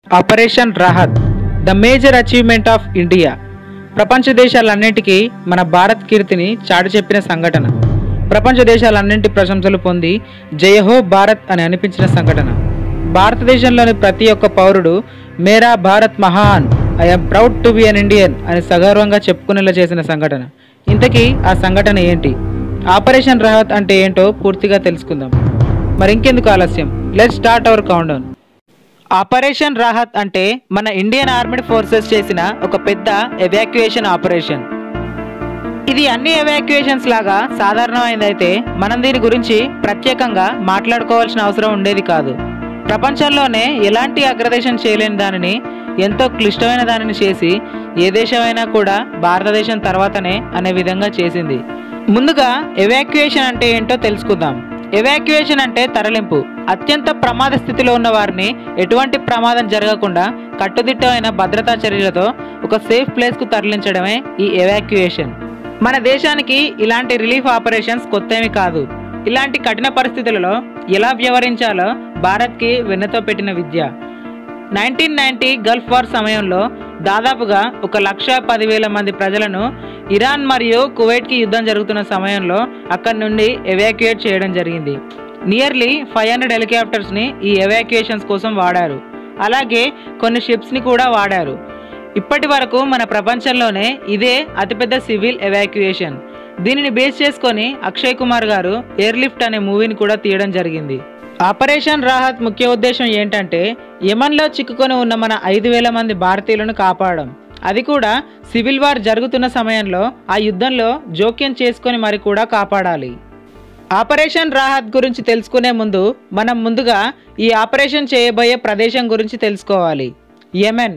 Operation Rahat the major achievement of India ప్రపంచ దేశాలన్నింటికీ మన భారత్ కీర్తిని చాటి చెప్పిన సంఘటన ప్రపంచ దేశాలన్నింటి ప్రశంసలు పొంది జయహో భారత్ అని అనిపించిన సంఘటన భారతదేశంలోని ప్రతి ఒక్క పౌరుడు మేరా భారత్ మహాన్ I'm proud to be an Indian అని సగర్వంగా చెప్పుకునేలా చేసిన సంఘటన ఇంతకీ ఆ సంఘటన ఏంటి ఆపరేషన్ రాహత్ అంటే ఏంటో పూర్తిగా తెలుసుకుందాం మరి ఇంకెందుకు ఆలస్యం let start our countdown operation Rahat అంటే మన ఇండియన్ ఆర్మీడ్ ఫోర్సెస్ చేసిన ఒక పెద్ద ఎవాక్యుయేషన్ ఆపరేషన్ ఇది అన్ని ఎవాక్యుయేషన్స్ లాగా సాధారణమైనదైతే మనం దీని గురించి ప్రత్యేకంగా మాట్లాడుకోవాల్సిన అవసరం ఉండేది కాదు ప్రపంచంలోనే ఎలాంటి అగ్రదేశం చేయలేని దానిని ఎంతో క్లిష్టమైన దానిని చేసి ఏ దేశమైనా కూడా భారతదేశం తర్వాతనే అనే విధంగా చేసింది ముందుగా ఎవాక్యుయేషన్ అంటే ఏంటో తెలుసుకుందాం ఎవాక్యుయేషన్ అంటే తరలింపు అత్యంత ప్రమాద స్థితిలో ఉన్న వారిని ఎటువంటి ప్రమాదం జరగకుండా కట్టుదిట్టమైన భద్రతా చర్యలతో ఒక సేఫ్ ప్లేస్కు తరలించడమే ఈ ఎవాక్యుయేషన్ మన దేశానికి ఇలాంటి రిలీఫ్ ఆపరేషన్స్ కొత్తవి కాదు ఇలాంటి కఠిన పరిస్థితులలో ఎలా వ్యవహరించాలో భారత్కి వెన్నతో పెట్టిన విద్య నైన్టీన్ నైన్టీ గల్ఫ్ వార్ సమయంలో దాదాపుగా ఒక లక్ష పదివేల మంది ప్రజలను ఇరాన్ మరియు కువైట్కి యుద్ధం జరుగుతున్న సమయంలో అక్కడి నుండి ఎవాక్యుయేట్ చేయడం జరిగింది నియర్లీ ఫైవ్ హండ్రెడ్ హెలికాప్టర్స్ని ఈ ఎవాక్యుయేషన్స్ కోసం వాడారు అలాగే కొన్ని షిప్స్ని కూడా వాడారు ఇప్పటి వరకు మన ప్రపంచంలోనే ఇదే అతిపెద్ద సివిల్ ఎవాక్యుయేషన్ దీనిని బేస్ చేసుకొని అక్షయ్ కుమార్ గారు ఎయిర్లిఫ్ట్ అనే మూవీని కూడా తీయడం జరిగింది ఆపరేషన్ రాహత్ ముఖ్య ఉద్దేశం ఏంటంటే యమన్లో చిక్కుకొని ఉన్న మన ఐదు వేల మంది భారతీయులను కాపాడడం అది కూడా సివిల్ వార్ జరుగుతున్న సమయంలో ఆ యుద్ధంలో జోక్యం చేసుకొని మరి కూడా కాపాడాలి ఆపరేషన్ రాహత్ గురించి తెలుసుకునే ముందు మనం ముందుగా ఈ ఆపరేషన్ చేయబోయే ప్రదేశం గురించి తెలుసుకోవాలి యెమెన్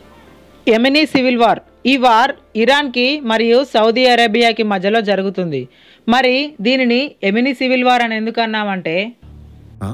యెమెనీ సివిల్ వార్ ఈ వార్ ఇరాన్కి మరియు సౌదీ అరేబియాకి మధ్యలో జరుగుతుంది మరి దీనిని ఎమినీ సివిల్ వార్ అని ఎందుకు అన్నామంటే ఆ?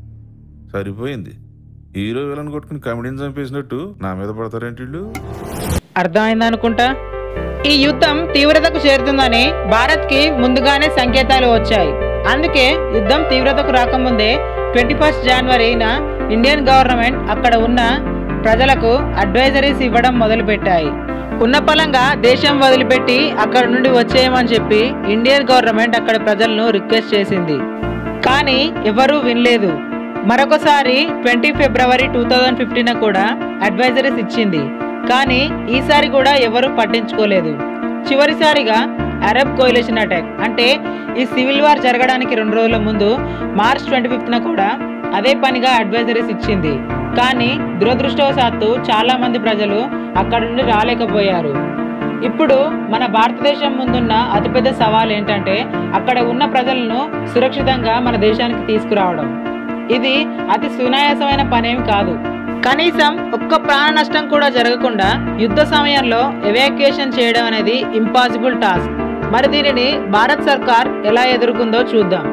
సరిపోయింది హీరో విలన్ కొట్టుకుని కమెడీని చంపేసినట్టు నా మీద పడతారేంటి వీళ్ళు అర్థమైంది అనుకుంటా ఈ యుద్ధం తీవ్రతకు చేరుతుందని భారత్కి ముందుగానే సంకేతాలు వచ్చాయి అందుకే యుద్ధం తీవ్రతకు రాకముందే ట్వంటీ ఫస్ట్ జనవరిన ఇండియన్ గవర్నమెంట్ అక్కడ ఉన్న ప్రజలకు అడ్వైజరీస్ ఇవ్వడం మొదలుపెట్టాయి ఉన్న పలంగా దేశం వదిలిపెట్టి అక్కడ నుండి వచ్చేయమని చెప్పి ఇండియన్ గవర్నమెంట్ అక్కడ ప్రజలను రిక్వెస్ట్ చేసింది కానీ ఎవరూ వినలేదు మరొకసారి twenty February two thousand fifteen కూడా అడ్వైజరీస్ ఇచ్చింది కానీ ఈసారి కూడా ఎవరూ పట్టించుకోలేదు చివరిసారిగా అరబ్ కోయిలేషన్ అటాక్ అంటే ఈ సివిల్ వార్ జరగడానికి రెండు రోజుల ముందు మార్చ్ ట్వంటీ ఫిఫ్త్న కూడా అదే పనిగా అడ్వైజరీస్ ఇచ్చింది కానీ దురదృష్టవశాత్తు చాలా మంది ప్రజలు అక్కడ నుండి రాలేకపోయారు ఇప్పుడు మన భారతదేశం ముందున్న అతిపెద్ద సవాల్ ఏంటంటే అక్కడ ఉన్న ప్రజలను సురక్షితంగా మన దేశానికి తీసుకురావడం ఇది అతి సునాయాసమైన పనేమి కాదు కనీసం ఒక్క ప్రాణ నష్టం కూడా జరగకుండా యుద్ధ సమయంలో ఎవాక్యుయేషన్ చేయడం అనేది ఇంపాసిబుల్ టాస్క్ మరి దీనిని భారత్ సర్కార్ ఎలా ఎదుర్కొందో చూద్దాం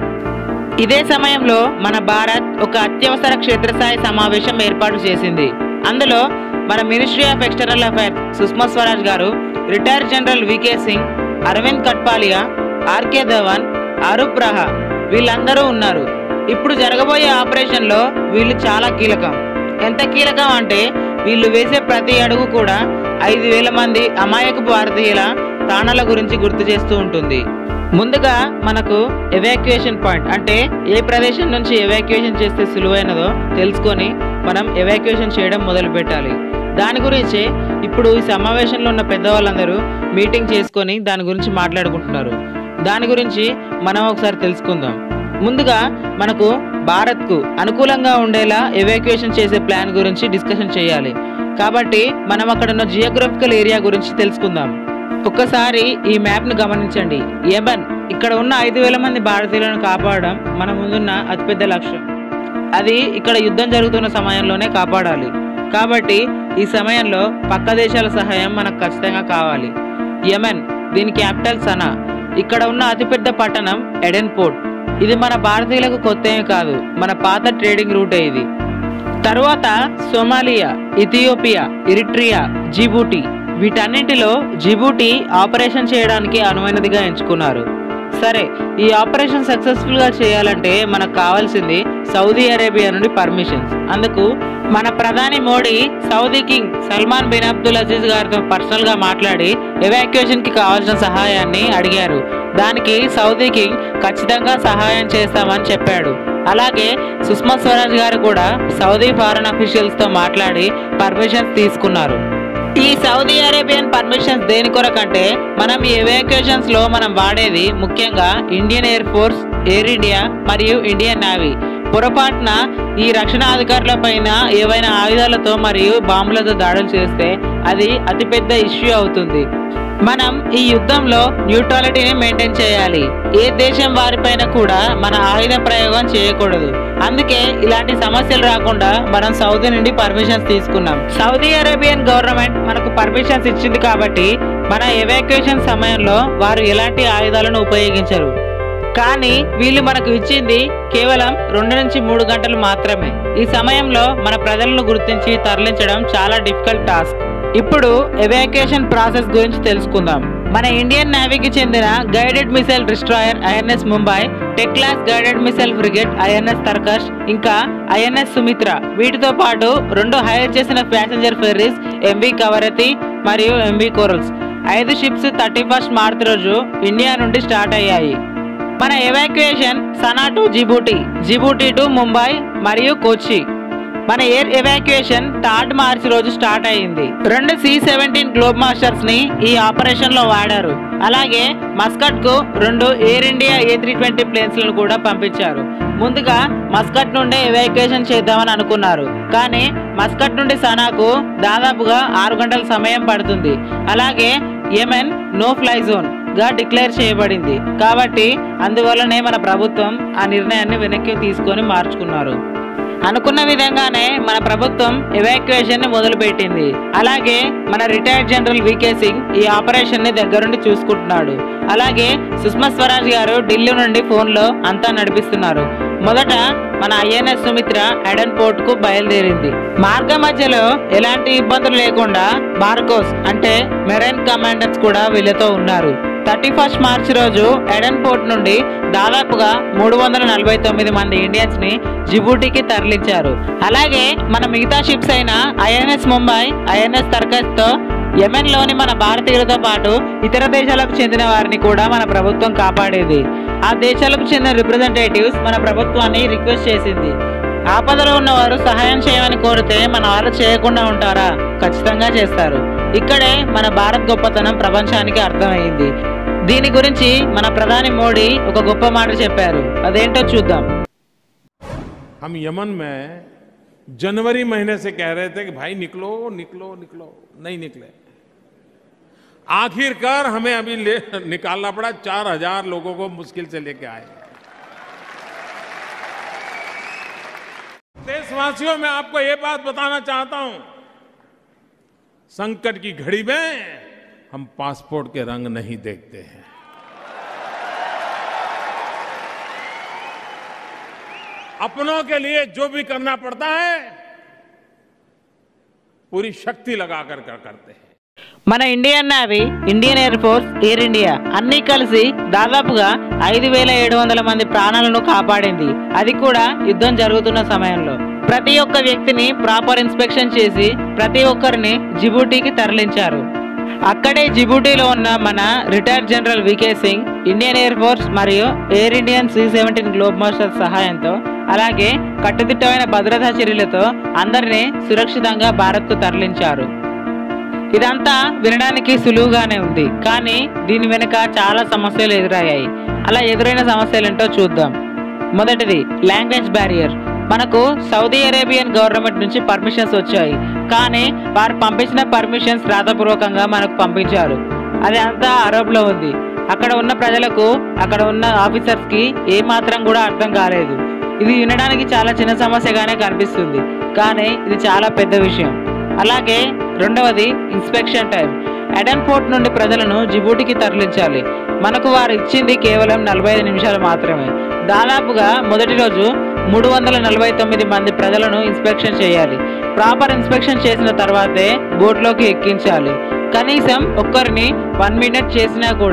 ఇదే సమయంలో మన భారత్ ఒక అత్యవసర క్షేత్రస్థాయి సమావేశం ఏర్పాటు చేసింది అందులో మన ministry of external affairs Sushma Swaraj గారు retired general VK Singh Arvind Kathpalia RK Dhawan Arup Raha వీళ్ళందరూ ఉన్నారు ఇప్పుడు జరగబోయే ఆపరేషన్లో వీళ్ళు చాలా కీలకం ఎంత కీలకం అంటే వీళ్ళు వేసే ప్రతి అడుగు కూడా ఐదు వేల మంది అమాయక భారతీయుల ప్రాణాల గురించి గుర్తు చేస్తూ ఉంటుంది ముందుగా మనకు ఎవాక్యుయేషన్ పాయింట్ అంటే ఏ ప్రదేశం నుంచి ఎవాక్యుయేషన్ చేస్తే సులువైనదో తెలుసుకొని మనం ఎవాక్యుయేషన్ చేయడం మొదలు పెట్టాలి దాని గురించి ఇప్పుడు ఈ సమావేశంలో ఉన్న పెద్దవాళ్ళందరూ మీటింగ్ చేసుకొని దాని గురించి మాట్లాడుకుంటున్నారు దాని గురించి మనం ఒకసారి తెలుసుకుందాం ముందుగా మనకు భారత్కు అనుకూలంగా ఉండేలా ఎవాక్యుయేషన్ చేసే ప్లాన్ గురించి డిస్కషన్ చేయాలి కాబట్టి మనం అక్కడ ఉన్న జియోగ్రఫికల్ ఏరియా గురించి తెలుసుకుందాం ఒక్కసారి ఈ మ్యాప్ను గమనించండి యమన్ ఇక్కడ ఉన్న ఐదు వేల మంది భారతీయులను కాపాడడం మన ముందున్న అతిపెద్ద లక్ష్యం అది ఇక్కడ యుద్ధం జరుగుతున్న సమయంలోనే కాపాడాలి కాబట్టి ఈ సమయంలో పక్క దేశాల సహాయం మనకు ఖచ్చితంగా కావాలి యమన్ దీని క్యాపిటల్ సనా ఇక్కడ ఉన్న అతిపెద్ద పట్టణం ఎడెన్ పోర్ట్ ఇది మన భారతీయులకు కొత్త ఏమీ కాదు మన పాత ట్రేడింగ్ రూటే ఇది తరువాత సోమాలియా ఇథియోపియా ఇరిట్రియా జిబూటి వీటన్నింటిలో జిబూటి ఆపరేషన్ చేయడానికి అనువైనదిగా ఎంచుకున్నారు సరే ఈ ఆపరేషన్ సక్సెస్ఫుల్ గా చేయాలంటే మనకు కావాల్సింది సౌదీ అరేబియా నుండి పర్మిషన్స్ అందుకు మన ప్రధాని Modi Saudi king Salman bin Abdul Aziz గారితో పర్సనల్ గా మాట్లాడి ఎవాక్యుయేషన్ కి కావాల్సిన సహాయాన్ని అడిగారు దానికి సౌదీ కింగ్ ఖచ్చితంగా సహాయం చేస్తామని చెప్పాడు అలాగే సుష్మా స్వరాజ్ గారు కూడా సౌదీ ఫారెన్ అఫీషియల్స్ తో మాట్లాడి పర్మిషన్స్ తీసుకున్నారు ఈ సౌదీ అరేబియన్ పర్మిషన్స్ దేని కొరకంటే మనం ఈ ఎవాక్యుయేషన్స్ లో మనం వాడేది ముఖ్యంగా Indian air force Air India మరియు ఇండియన్ నేవీ పొరపాటున ఈ రక్షణ అధికారుల పైన ఏవైనా ఆయుధాలతో మరియు బాంబులతో దాడులు చేస్తే అది అతిపెద్ద ఇష్యూ అవుతుంది మనం ఈ యుద్ధంలో న్యూట్రాలిటీని మెయింటైన్ చేయాలి ఏ దేశం వారిపైన కూడా మన ఆయుధ ప్రయోగం చేయకూడదు అందుకే ఇలాంటి సమస్యలు రాకుండా మనం సౌదీ నుండి పర్మిషన్స్ తీసుకున్నాం సౌదీ అరేబియన్ గవర్నమెంట్ మనకు పర్మిషన్స్ ఇచ్చింది కాబట్టి మన ఎవాక్యుయేషన్ సమయంలో వారు ఎలాంటి ఆయుధాలను ఉపయోగించరు కానీ వీళ్ళు మనకు ఇచ్చింది కేవలం రెండు నుంచి మూడు గంటలు మాత్రమే ఈ సమయంలో మన ప్రజలను గుర్తించి తరలించడం చాలా డిఫికల్ట్ టాస్క్ ఇప్పుడు ఎవాక్యుయేషన్ ప్రాసెస్ గురించి తెలుసుకుందాం మన ఇండియన్ నేవీకి చెందిన guided missile destroyer INS Mumbai Teg class guided missile frigate INS Tarkash ఇంకా ఐఎన్ఎస్ సుమిత్ర వీటితో పాటు రెండు హైర్ చేసిన ప్యాసింజర్ ఫెర్రీస్ ఎంవి కవరతి మరియు ఎంవి కోరల్స్ ఐదు షిప్స్ థర్టీ ఫస్ట్ మార్చ్ రోజు ఇండియా నుండి స్టార్ట్ అయ్యాయి మన evacuation Sanaa to Djibouti Djibouti to Mumbai మరియు కొచ్చి మన ఎయిర్ ఎవాక్యుయేషన్ థర్డ్ మార్చి రోజు స్టార్ట్ అయింది రెండు సి సెవెంటీన్ గ్లోబ్ మాస్టర్స్ ని ఈ ఆపరేషన్ లో వాడారు అలాగే మస్కట్ కు రెండు Air India A three twenty planes లను కూడా పంపించారు ముందుగా మస్కట్ నుండి ఎవాక్యుయేషన్ చేద్దామని అనుకున్నారు కానీ మస్కట్ నుండి సనాకు దాదాపుగా ఆరు గంటల సమయం పడుతుంది అలాగే యెమెన్ నో ఫ్లై జోన్ గా డిక్లేర్ చేయబడింది కాబట్టి అందువల్లనే మన ప్రభుత్వం ఆ నిర్ణయాన్ని వెనక్కి తీసుకొని మార్చుకున్నారు అనుకున్న విధంగానే మన ప్రభుత్వం ఎవాక్యుయేషన్ ని మొదలుపెట్టింది అలాగే మన రిటైర్డ్ జనరల్ వికే సింగ్ ఈ ఆపరేషన్ ని దగ్గరుండి చూసుకుంటున్నాడు అలాగే సుష్మా స్వరాజ్ గారు ఢిల్లీ నుండి ఫోన్ లో అంతా నడిపిస్తున్నారు మొదట మన ఐఎన్ఎస్ సుమిత్ర ఎడన్ పోర్ట్ కు బయలుదేరింది మార్గ మధ్యలో ఎలాంటి ఇబ్బందులు లేకుండా బార్కోస్ అంటే మెరైన్ కమాండర్స్ కూడా వీళ్ళతో ఉన్నారు థర్టీ ఫస్ట్ మార్చ్ రోజు ఎడన్ పోర్ట్ నుండి దాదాపుగా మూడు వందల నలభై తొమ్మిది మంది ఇండియన్స్ ని జిబూటికి తరలించారు అలాగే మన మిగతా షిప్స్ అయిన ఐఎన్ఎస్ ముంబై ఐఎన్ఎస్ తర్కస్ తో యెమెన్ లోని మన భారతీయులతో పాటు ఇతర దేశాలకు చెందిన వారిని కూడా మన ప్రభుత్వం కాపాడేది ఆ దేశాలకు చెందిన రిప్రజెంటేటివ్స్ మన ప్రభుత్వాన్ని రిక్వెస్ట్ చేసింది ఆపదలో ఉన్నవారు సహాయం చేయమని కోరితే మన వాళ్ళు చేయకుండా ఉంటారా ఖచ్చితంగా చేస్తారు ఇక్కడే మన భారత్ గొప్పతనం ప్రపంచానికి అర్థమైంది దీని గురించి మన ప్రధాని మోడీ ఒక గొప్ప మాట చెప్పారు అదేంటో చూద్దాం हम यमन में जनवरी महीने से कह रहे थे कि भाई निकलो निकलो निकलो नहीं निकले आखिरकार हमें अभी ले निकालना पड़ा चार हजार लोगों को मुश्किल से लेके आए देशवासियों मैं आपको ये बात बताना चाहता हूं संकट की घड़ी में हम पासपोर्ट के रंग नहीं देखते हैं अपनों के लिए जो भी करना पड़ता है पूरी शक्ति लगाकर कर करते हैं మన Indian navy Indian air force Air India అన్నీ కలిసి దాదాపుగా ఐదు వేల ఏడు వందల మంది ప్రాణాలను కాపాడింది అది కూడా యుద్ధం జరుగుతున్న సమయంలో ప్రతి ఒక్క వ్యక్తిని ప్రాపర్ ఇన్స్పెక్షన్ చేసి ప్రతి ఒక్కరిని జిబూటీకి తరలించారు అక్కడే జిబూటీలో ఉన్న మన retired general VK Singh Indian air force మరియు air Indian C seventeen Globemaster సహాయంతో అలాగే కట్టుదిట్టమైన భద్రతా చర్యలతో అందరినీ సురక్షితంగా భారత్కు తరలించారు ఇదంతా వినడానికి సులువుగానే ఉంది కానీ దీని వెనుక చాలా సమస్యలు ఎదురయ్యాయి అలా ఎదురైన సమస్యలు ఏంటో చూద్దాం మొదటిది లాంగ్వేజ్ బ్యారియర్ మనకు సౌదీ అరేబియన్ గవర్నమెంట్ నుంచి పర్మిషన్స్ వచ్చాయి కానీ వారు పంపించిన పర్మిషన్స్ రాతపూర్వకంగా మనకు పంపించారు అది అంతా అరబ్లో ఉంది అక్కడ ఉన్న ప్రజలకు అక్కడ ఉన్న ఆఫీసర్స్ కి ఏ మాత్రం కూడా అర్థం కాలేదు ఇది వినడానికి చాలా చిన్న సమస్యగానే కనిపిస్తుంది కానీ ఇది చాలా పెద్ద విషయం అలాగే రెండవది ఇన్స్పెక్షన్ టైం ఎడన్ పోర్ట్ నుండి ప్రజలను జిబూటికి తరలించాలి మనకు వారు ఇచ్చింది కేవలం నలభై ఐదు నిమిషాలు మాత్రమే దాదాపుగా మొదటి రోజు మూడు వందల నలభై తొమ్మిది మంది ప్రజలను ఇన్స్పెక్షన్ చేయాలి ప్రాపర్ ఇన్స్పెక్షన్ చేసిన తర్వాతే బోట్లోకి ఎక్కించాలి కనీసం ఒక్కరిని వన్ మినిట్ చేసినా కూడా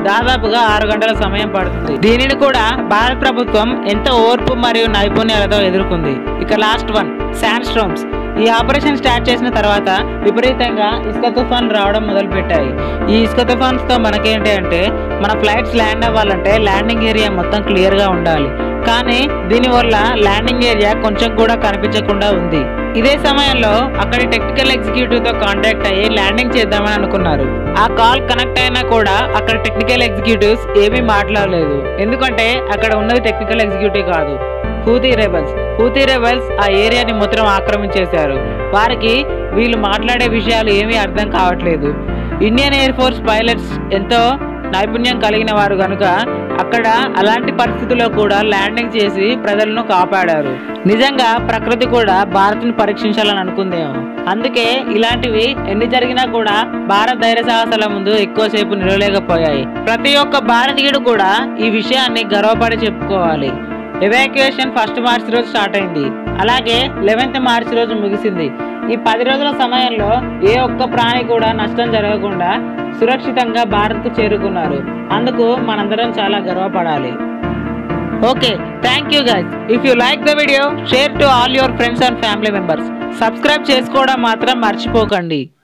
దాదాపుగా ఆరు గంటల సమయం పడుతుంది దీనిని కూడా భారత ప్రభుత్వం ఎంతో ఓర్పు మరియు నైపుణ్యాలతో ఎదుర్కొంది ఇక లాస్ట్ వన్ శాండ్ స్ట్రోమ్స్ ఈ ఆపరేషన్ స్టార్ట్ చేసిన తర్వాత విపరీతంగా ఇసుక తుఫాన్ రావడం మొదలుపెట్టాయి ఈ ఇసుక తుఫాన్స్ తో మనకేంటి అంటే మన ఫ్లైట్స్ ల్యాండ్ అవ్వాలంటే ల్యాండింగ్ ఏరియా మొత్తం క్లియర్ గా ఉండాలి కానీ దీనివల్ల ల్యాండింగ్ ఏరియా కొంచెం కూడా కనిపించకుండా ఉంది ఇదే సమయంలో అక్కడి టెక్నికల్ ఎగ్జిక్యూటివ్ తో కాంటాక్ట్ అయ్యి ల్యాండింగ్ చేద్దామని అనుకున్నారు ఆ కాల్ కనెక్ట్ అయినా కూడా అక్కడ టెక్నికల్ ఎగ్జిక్యూటివ్స్ ఏమీ మాట్లాడలేదు ఎందుకంటే అక్కడ ఉన్నది టెక్నికల్ ఎగ్జిక్యూటివ్ కాదు హూతీ రెబల్స్ హూతీ రెబల్స్ ఆ ఏరియాని మొత్తం ఆక్రమించేశారు వారికి వీళ్ళు మాట్లాడే విషయాలు ఏమీ అర్థం కావట్లేదు ఇండియన్ ఎయిర్ ఫోర్స్ పైలట్స్ ఎంతో నైపుణ్యం కలిగిన వారు కనుక అక్కడ అలాంటి పరిస్థితుల్లో కూడా ల్యాండింగ్ చేసి ప్రజలను కాపాడారు నిజంగా ప్రకృతి కూడా భారత్ని పరీక్షించాలని అనుకుందేమో అందుకే ఇలాంటివి ఎన్ని జరిగినా కూడా భారత్ ధైర్య సాహసాల ముందు ఎక్కువసేపు నిలవలేకపోయాయి ప్రతి ఒక్క భారతీయుడు కూడా ఈ విషయాన్ని గర్వపడి చెప్పుకోవాలి ఎవాక్యుయేషన్ ఫస్ట్ మార్చి రోజు స్టార్ట్ అయింది అలాగే లెవెన్త్ మార్చి రోజు ముగిసింది ఈ పది రోజుల సమయంలో ఏ ఒక్క ప్రాణి కూడా నష్టం జరగకుండా సురక్షితంగా భారత్కు చేరుకున్నారు అందుకు మనందరం చాలా గర్వపడాలి okay thank you guys if you like the video share to all your friends and family members subscribe చేసుకోవడం మాత్రం మర్చిపోకండి